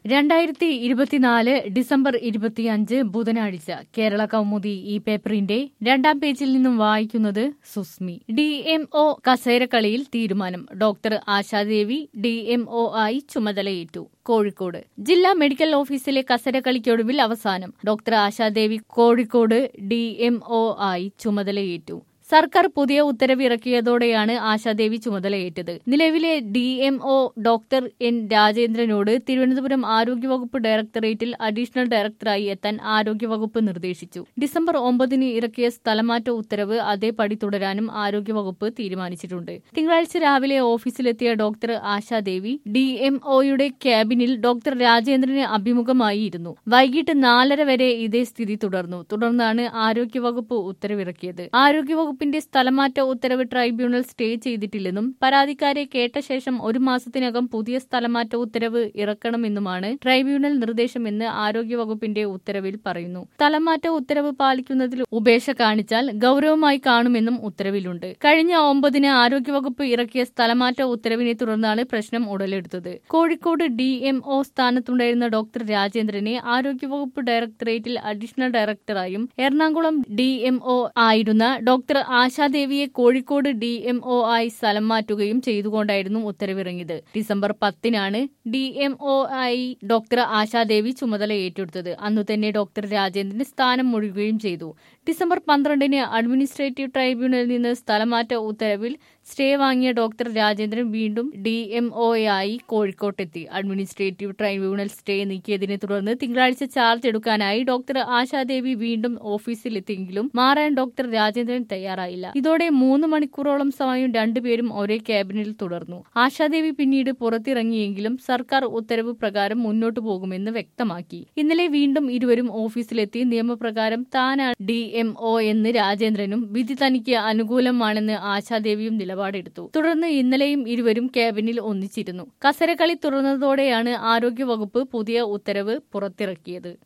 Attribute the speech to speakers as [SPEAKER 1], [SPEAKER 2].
[SPEAKER 1] രണ്ടായിരത്തി ഇരുപത്തിനാല് ഡിസംബർ ഇരുപത്തിയഞ്ച് ബുധനാഴ്ച കേരള കൗമുദി ഈ പേപ്പറിന്റെ രണ്ടാം പേജിൽ നിന്നും വായിക്കുന്നത് സുസ്മി ഡി എം ഒ കസേരക്കളിയിൽ തീരുമാനം doctor Ashadevi D M O ആയി ചുമതലയേറ്റു കോഴിക്കോട് ജില്ലാ മെഡിക്കൽ ഓഫീസിലെ കസരക്കളിക്കൊടുവിൽ അവസാനം doctor Ashadevi Kozhikode D M O ആയി ചുമതലയേറ്റു സർക്കാർ പുതിയ ഉത്തരവ് ഇറക്കിയതോടെയാണ് ആശാദേവി ചുമതലയേറ്റത് നിലവിലെ D M O doctor N രാജേന്ദ്രനോട് തിരുവനന്തപുരം ആരോഗ്യവകുപ്പ് ഡയറക്ടറേറ്റിൽ അഡീഷണൽ ഡയറക്ടറായി എത്താൻ ആരോഗ്യവകുപ്പ് നിർദ്ദേശിച്ചു ഡിസംബർ ഒമ്പതിന് ഇറക്കിയ സ്ഥലമാറ്റ ഉത്തരവ് അതേപടി തുടരാനും ആരോഗ്യവകുപ്പ് തീരുമാനിച്ചിട്ടുണ്ട് തിങ്കളാഴ്ച രാവിലെ ഓഫീസിലെത്തിയ ഡോക്ടർ ആശാദേവി ഡി എം ഒയുടെ ക്യാബിനിൽ ഡോക്ടർ രാജേന്ദ്രന് അഭിമുഖമായിരുന്നു വൈകിട്ട് നാലര വരെ ഇതേ സ്ഥിതി തുടർന്നു തുടർന്നാണ് ആരോഗ്യവകുപ്പ് ഉത്തരവിറക്കിയത് ആരോഗ്യവകുപ്പ് വകുപ്പിന്റെ സ്ഥലമാറ്റ ഉത്തരവ് ട്രൈബ്യൂണൽ സ്റ്റേ ചെയ്തിട്ടില്ലെന്നും പരാതിക്കാരെ കേട്ട ശേഷം ഒരു മാസത്തിനകം പുതിയ സ്ഥലമാറ്റ ഉത്തരവ് ഇറക്കണമെന്നുമാണ് ട്രൈബ്യൂണൽ നിർദ്ദേശമെന്ന് ആരോഗ്യവകുപ്പിന്റെ ഉത്തരവിൽ പറയുന്നു സ്ഥലമാറ്റ ഉത്തരവ് പാലിക്കുന്നതിൽ ഉപേക്ഷ കാണിച്ചാൽ ഗൌരവമായി കാണുമെന്നും ഉത്തരവിലുണ്ട് കഴിഞ്ഞ ഒമ്പതിന് ആരോഗ്യവകുപ്പ് ഇറക്കിയ സ്ഥലമാറ്റ ഉത്തരവിനെ തുടർന്നാണ് പ്രശ്നം ഉടലെടുത്തത് കോഴിക്കോട് ഡി എം ഒ സ്ഥാനത്തുണ്ടായിരുന്ന ഡോക്ടർ രാജേന്ദ്രനെ ആരോഗ്യവകുപ്പ് ഡയറക്ടറേറ്റിൽ അഡീഷണൽ ഡയറക്ടറായും എറണാകുളം ഡി എം ഒ ആയിരുന്ന ഡോക്ടർ ആശാദേവിയെ കോഴിക്കോട് ഡി എം ഒ ആയി സ്ഥലം മാറ്റുകയും ചെയ്തുകൊണ്ടായിരുന്നു ഉത്തരവിറങ്ങിയത് ഡിസംബർ പത്തിനാണ് ഡി എം ഒ ആയി ഡോക്ടർ ആശാദേവി ചുമതല ഏറ്റെടുത്തത് അന്നു തന്നെ ഡോക്ടർ രാജേന്ദ്രന് സ്ഥാനം ഒഴിയുകയും ചെയ്തു ഡിസംബർ പന്ത്രണ്ടിന് അഡ്മിനിസ്ട്രേറ്റീവ് ട്രൈബ്യൂണലിൽ നിന്ന് സ്ഥലമാറ്റ ഉത്തരവിൽ സ്റ്റേ വാങ്ങിയ ഡോക്ടർ രാജേന്ദ്രൻ വീണ്ടും ഡി എം ഒ ആയി കോഴിക്കോട്ടെത്തി അഡ്മിനിസ്ട്രേറ്റീവ് ട്രൈബ്യൂണൽ സ്റ്റേ നീക്കിയതിനെ തുടർന്ന് തിങ്കളാഴ്ച ചാർജ് എടുക്കാനായി ഡോക്ടർ ആശാദേവി വീണ്ടും ഓഫീസിലെത്തിയെങ്കിലും മാറാൻ ഡോക്ടർ രാജേന്ദ്രൻ തയ്യാറായില്ല ഇതോടെ മൂന്ന് മണിക്കൂറോളം സമയം രണ്ടുപേരും ഒരേ ക്യാബിനിൽ തുടർന്നു ആശാദേവി പിന്നീട് പുറത്തിറങ്ങിയെങ്കിലും സർക്കാർ ഉത്തരവ് പ്രകാരം മുന്നോട്ടു പോകുമെന്ന് വ്യക്തമാക്കി ഇന്നലെ വീണ്ടും ഇരുവരും ഓഫീസിലെത്തി നിയമപ്രകാരം താനാണ് ഡി എം ഒ എന്ന് രാജേന്ദ്രനും വിധി തനിക്ക് അനുകൂലമാണെന്ന് ആശാദേവിയും നിലപാടെടുത്തു തുടർന്ന് ഇന്നലെയും ഇരുവരും ക്യാബിനിൽ ഒന്നിച്ചിരുന്നു കസരക്കളി തുറന്നതോടെയാണ് ആരോഗ്യവകുപ്പ് പുതിയ ഉത്തരവ് പുറത്തിറക്കിയത്